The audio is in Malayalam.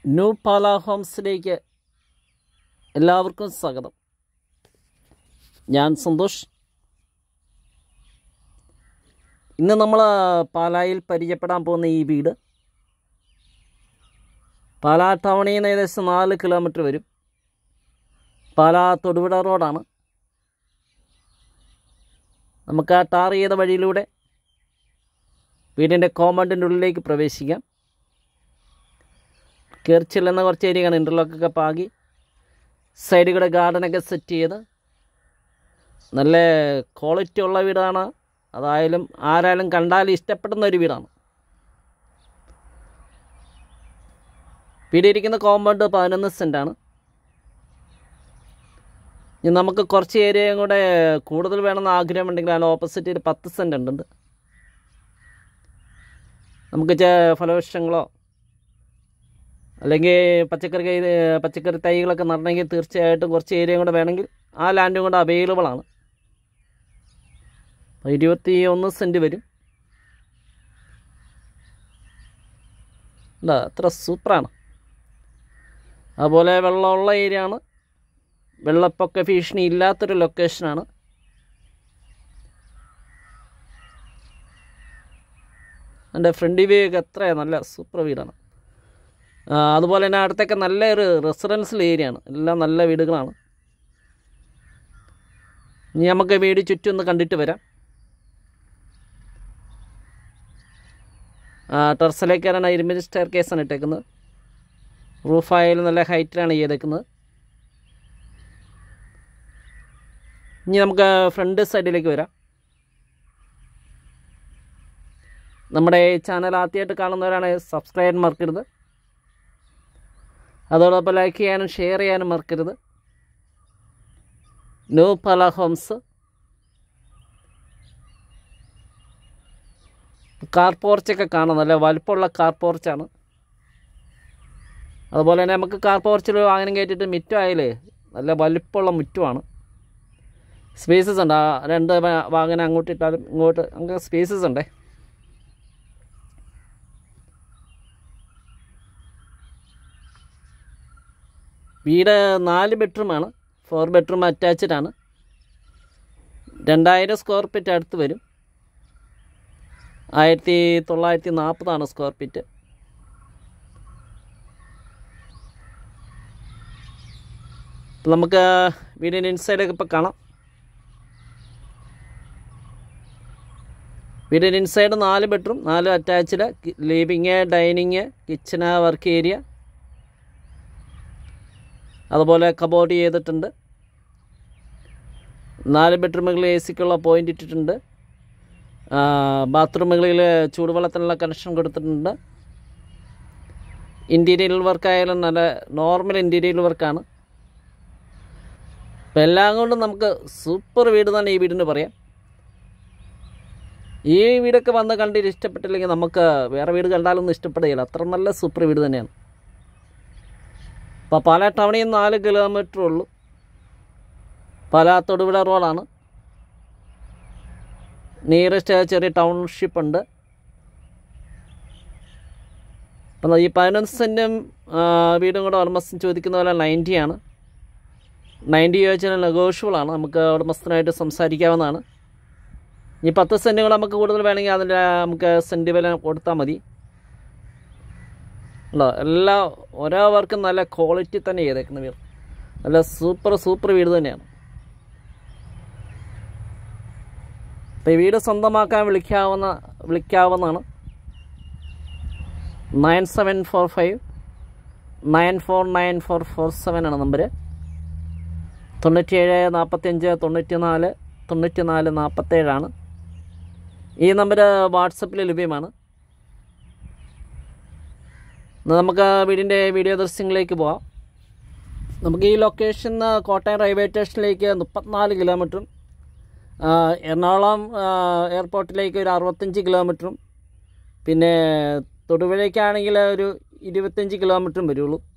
ന്യൂ പാല ഹോംസിലേക്ക് എല്ലാവർക്കും സ്വാഗതം ഞാൻ സന്തോഷ് ഇന്ന് നമ്മൾ പാലായിൽ പരിചയപ്പെടാൻ പോകുന്ന ഈ വീട് പാലാ ടൗണിൽ നിന്ന് ഏകദേശം നാല് കിലോമീറ്റർ വരും പാലാ തൊടുപുഴ റോഡാണ് നമുക്ക് ആ ടാർ ചെയ്ത വഴിയിലൂടെ വീടിൻ്റെ കോമ്പൗണ്ടിൻ്റെ ഉള്ളിലേക്ക് പ്രവേശിക്കാം കയറി ചെല്ലുന്ന കുറച്ച് ഏരിയയാണ് ഇൻ്റർലോക്കൊക്കെ പാകി സൈഡിൽ കൂടെ ഗാർഡനൊക്കെ സെറ്റ് ചെയ്ത് നല്ല ക്വാളിറ്റി ഉള്ള വീടാണ് അതായാലും ആരായാലും കണ്ടാൽ ഇഷ്ടപ്പെടുന്ന ഒരു വീടാണ് വീടിരിക്കുന്ന കോമ്പൗണ്ട് പതിനൊന്ന് സെൻറ്റാണ് ഇനി നമുക്ക് കുറച്ച് ഏരിയയും കൂടെ കൂടുതൽ വേണമെന്ന് ആഗ്രഹമുണ്ടെങ്കിൽ അതിന് ഓപ്പോസിറ്റ് പത്ത് സെൻറ്റ് ഉണ്ട് നമുക്ക് ചെ ഫലവൃക്ഷങ്ങളോ അല്ലെങ്കിൽ പച്ചക്കറി കൈ പച്ചക്കറി തൈകളൊക്കെ നടണമെങ്കിൽ തീർച്ചയായിട്ടും കുറച്ച് ഏരിയയും കൂടെ വേണമെങ്കിൽ ആ ലാൻഡും കൂടെ അവൈലബിൾ ആണ് ഇരുപത്തി ഒന്ന് സെൻറ്റ് വരും അല്ല അത്ര സൂപ്പറാണ് അതുപോലെ വെള്ളമുള്ള ഏരിയ ആണ് വെള്ളപ്പൊക്ക ഭീഷണി ഇല്ലാത്തൊരു ലൊക്കേഷനാണ് എൻ്റെ ഫ്രണ്ട് വ്യൂ ഒക്കെ എത്ര നല്ല സൂപ്പർ വീടാണ് ആ, അതുപോലെ തന്നെ അടുത്തൊക്കെ നല്ലൊരു റെസിഡൻഷ്യൽ ഏരിയ ആണ് എല്ലാം നല്ല വീടുകളാണ് ഇനി നമുക്ക് വീട് ചുറ്റും ഒന്ന് കണ്ടിട്ട് വരാം ടെറസിലേക്കാണ് ഇരുമ്പ് സ്റ്റെയർ കേസാണ് ഇട്ടേക്കുന്നത് റൂഫായാലും നല്ല ഹൈറ്റിലാണ് ചെയ്തേക്കുന്നത് ഇനി നമുക്ക് ഫ്രണ്ട് സൈഡിലേക്ക് വരാം നമ്മുടെ ഈ ചാനൽ ആദ്യമായിട്ട് കാണുന്നവരാണ് സബ്സ്ക്രൈബ് മറക്കരുത് അതോടൊപ്പം ലൈക്ക് ചെയ്യാനും ഷെയർ ചെയ്യാനും മറക്കരുത് ന്യൂ പല ഹോംസ് കാർ പോർച്ചൊക്കെ കാണാം നല്ല വലുപ്പമുള്ള കാർ പോർച്ചാണ് അതുപോലെ തന്നെ നമുക്ക് കാർ പോർച്ചിൽ വാഹനം കയറ്റിയിട്ട് മിറ്റമായാലേ നല്ല വലുപ്പമുള്ള മുറ്റുമാണ് സ്പേസസ് ഉണ്ട് ആ രണ്ട് വാ- വാഹനം അങ്ങോട്ട് ഇട്ടാലും ഇങ്ങോട്ട് അങ്ങനെ സ്പേസസ് ഉണ്ടേ വീട് നാല് ബെഡ്റൂമാണ് ഫോർ ബെഡ്റൂം അറ്റാച്ച്ഡ് ആണ് രണ്ടായിരം സ്ക്വയർ ഫീറ്റ് അടുത്ത് വരും ആയിരത്തി തൊള്ളായിരത്തി നാൽപ്പതാണ് സ്ക്വയർ ഫീറ്റ് ഇപ്പം നമുക്ക് വീടിൻ്റെ ഇൻസൈഡൊക്കെ ഇപ്പോൾ കാണാം വീടിൻ്റെ ഇൻസൈഡ് നാല് ബെഡ്റൂം നാല് attached living dining kitchen work area അതുപോലെ കബോർഡ് ചെയ്തിട്ടുണ്ട് നാല് ബെഡ്റൂമുകളിൽ എ സിക്കുള്ള പോയിൻ്റ് ഇട്ടിട്ടുണ്ട് ബാത്റൂമുകളിൽ ചൂടുവെള്ളത്തിനുള്ള കണക്ഷൻ കൊടുത്തിട്ടുണ്ട് ഇൻറ്റീരിയൽ വർക്കായാലും നല്ല നോർമൽ ഇൻറ്റീരിയൽ വർക്കാണ് അപ്പം എല്ലാം കൊണ്ടും നമുക്ക് സൂപ്പർ വീട് തന്നെ ഈ വീടിന് പറയാം ഈ വീടൊക്കെ വന്ന് കണ്ടിട്ട് ഇഷ്ടപ്പെട്ടില്ലെങ്കിൽ നമുക്ക് വേറെ വീട് കണ്ടാലൊന്നും ഇഷ്ടപ്പെടുകയില്ല അത്ര നല്ല സൂപ്പർ വീട് തന്നെയാണ് അപ്പോൾ പാലാ ടൗണിൽ നിന്ന് നാല് കിലോമീറ്റർ ഉള്ളൂ പാലാ തൊടുപുഴ റോഡാണ് നിയറസ്റ്റ് ചെറിയ ടൗൺഷിപ്പ് ഉണ്ട് അപ്പം ഈ പതിനൊന്ന് സെൻറ്റും വീടും കൂടെ ഉടമസ്ഥൻ ചോദിക്കുന്ന പോലെ നയൻറ്റി ആണ് നയൻറ്റി ചോദിച്ചാൽ നെഗോഷ്യബിൾ ആണ് നമുക്ക് ഉടമസ്ഥനായിട്ട് സംസാരിക്കാവുന്നതാണ് ഈ പത്ത് സെൻറ്റും കൂടെ നമുക്ക് കൂടുതൽ വേണമെങ്കിൽ അതിൻ്റെ നമുക്ക് സെൻറ്റ് വില കൊടുത്താൽ മതി ഉണ്ടോ എല്ലാ ഓരോ വർക്കും നല്ല ക്വാളിറ്റി തന്നെ ചെയ്തേക്കുന്ന വീട് നല്ല സൂപ്പർ സൂപ്പർ വീട് തന്നെയാണ് അപ്പോൾ ഈ വീട് സ്വന്തമാക്കാൻ വിളിക്കാവുന്ന വിളിക്കാവുന്നതാണ് nine seven four five nine four nine four four seven ആണ് നമ്പർ തൊണ്ണൂറ്റിയേഴ് നാൽപ്പത്തഞ്ച് തൊണ്ണൂറ്റി നാല് തൊണ്ണൂറ്റി നാല് നാൽപ്പത്തേഴാണ് ഈ നമ്പർ വാട്സപ്പിൽ ലഭ്യമാണ് എന്നാൽ നമുക്ക് ആ വീടിൻ്റെ വീഡിയോ ദൃശ്യങ്ങളിലേക്ക് പോവാം നമുക്ക് ഈ ലൊക്കേഷൻ കോട്ടയം റെയിൽവേ സ്റ്റേഷനിലേക്ക് മുപ്പത്തിനാല് കിലോമീറ്ററും ആ, എറണാകുളം ആ, എയർപോർട്ടിലേക്ക് ഒരു അറുപത്തഞ്ച് കിലോമീറ്ററും പിന്നെ തൊടുപുഴയ്ക്കാണെങ്കിൽ ഒരു ഇരുപത്തഞ്ച് കിലോമീറ്ററും വരുള്ളൂ